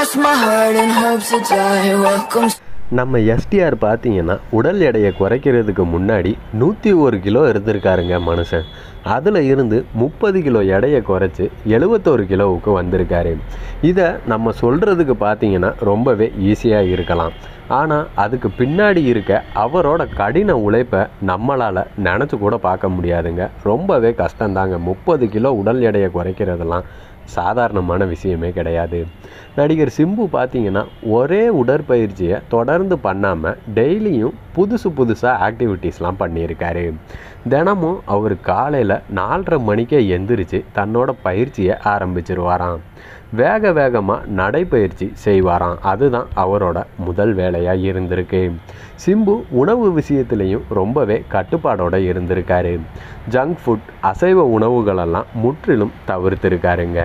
cross my heart and hope to die. Welcome. நம்ம எஸ்டிஆர் பார்த்தீங்கன்னா உடல் எடையை குறைக்கிறதுக்கு முன்னாடி நூற்றி ஒரு கிலோ இருந்திருக்காருங்க மனுஷன் அதில் இருந்து முப்பது கிலோ எடையை குறைச்சி எழுபத்தோரு கிலோவுக்கு வந்திருக்காரு இதை நம்ம சொல்கிறதுக்கு பார்த்தீங்கன்னா ரொம்பவே ஈஸியாக இருக்கலாம் ஆனால் அதுக்கு பின்னாடி இருக்க அவரோட கடின உழைப்பை நம்மளால் நினச்சி கூட பார்க்க முடியாதுங்க ரொம்பவே கஷ்டந்தாங்க முப்பது கிலோ உடல் எடையை குறைக்கிறதெல்லாம் சாதாரணமான விஷயமே கிடையாது நடிகர் சிம்பு பார்த்தீங்கன்னா ஒரே உடற்பயிற்சியை தொடர்ந்து பண்ணாமல் டெய்லியும் புதுசு புதுசாக ஆக்டிவிட்டீஸ்லாம் பண்ணியிருக்காரு தினமும் அவர் காலையில் நாலரை மணிக்கே எந்திரிச்சு தன்னோட பயிற்சியை ஆரம்பிச்சிருவாராம் வேக வேகமாக நடைப்பயிற்சி செய்வாராம் அதுதான் அவரோட முதல் வேலையாக இருந்திருக்கு சிம்பு உணவு விஷயத்துலேயும் ரொம்பவே கட்டுப்பாடோட இருந்திருக்காரு ஜங்க் ஃபுட் அசைவ உணவுகளெல்லாம் முற்றிலும் தவிர்த்திருக்காருங்க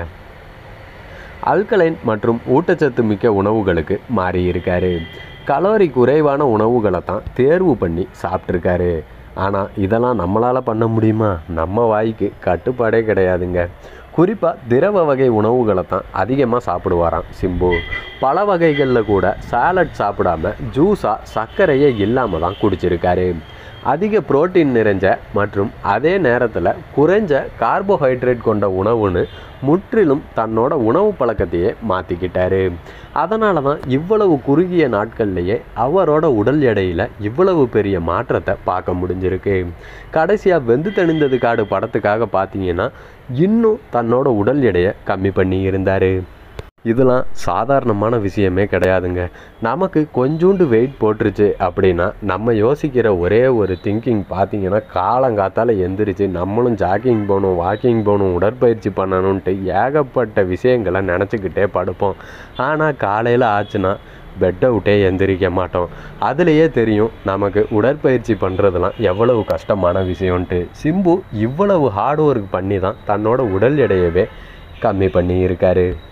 அல்கலைன் மற்றும் ஊட்டச்சத்து மிக்க உணவுகளுக்கு மாறி இருக்காரு கலோரி குறைவான உணவுகளை தான் தேர்வு பண்ணி சாப்பிட்ருக்காரு ஆனால் இதெல்லாம் நம்மளால் பண்ண முடியுமா நம்ம வாய்க்கு கட்டுப்பாடே கிடையாதுங்க குறிப்பாக திரவ வகை உணவுகளை தான் அதிகமாக சாப்பிடுவாராம் சிம்பு பல வகைகளில் கூட சாலட் சாப்பிடாம ஜூஸாக சர்க்கரையே இல்லாமல் தான் குடிச்சிருக்காரு அதிக புரோட்டீன் நிறைஞ்ச மற்றும் அதே நேரத்தில் குறைஞ்ச கார்போஹைட்ரேட் கொண்ட உணவுன்னு முற்றிலும் தன்னோட உணவு பழக்கத்தையே மாற்றிக்கிட்டாரு அதனால தான் இவ்வளவு குறுகிய நாட்கள்லேயே அவரோட உடல் எடையில் இவ்வளவு பெரிய மாற்றத்தை பார்க்க முடிஞ்சிருக்கு கடைசியாக வெந்து தணிந்தது காடு படத்துக்காக பார்த்தீங்கன்னா இன்னும் தன்னோட உடல் எடையை கம்மி பண்ணி இருந்தார் இதெல்லாம் சாதாரணமான விஷயமே கிடையாதுங்க நமக்கு கொஞ்சோண்டு வெயிட் போட்டுருச்சு அப்படின்னா நம்ம யோசிக்கிற ஒரே ஒரு திங்கிங் பார்த்தீங்கன்னா காலங்காத்தால் எந்திரிச்சு நம்மளும் ஜாக்கிங் போகணும் வாக்கிங் போகணும் உடற்பயிற்சி பண்ணணுன்ட்டு ஏகப்பட்ட விஷயங்களை நினச்சிக்கிட்டே படுப்போம் ஆனால் காலையில் ஆச்சுன்னா பெட்டை விட்டே எந்திரிக்க மாட்டோம் அதுலேயே தெரியும் நமக்கு உடற்பயிற்சி பண்ணுறதுலாம் எவ்வளவு கஷ்டமான விஷயம்ன்ட்டு சிம்பு இவ்வளவு ஹார்ட் ஒர்க் பண்ணி தான் தன்னோட உடல் எடையவே கம்மி பண்ணி இருக்காரு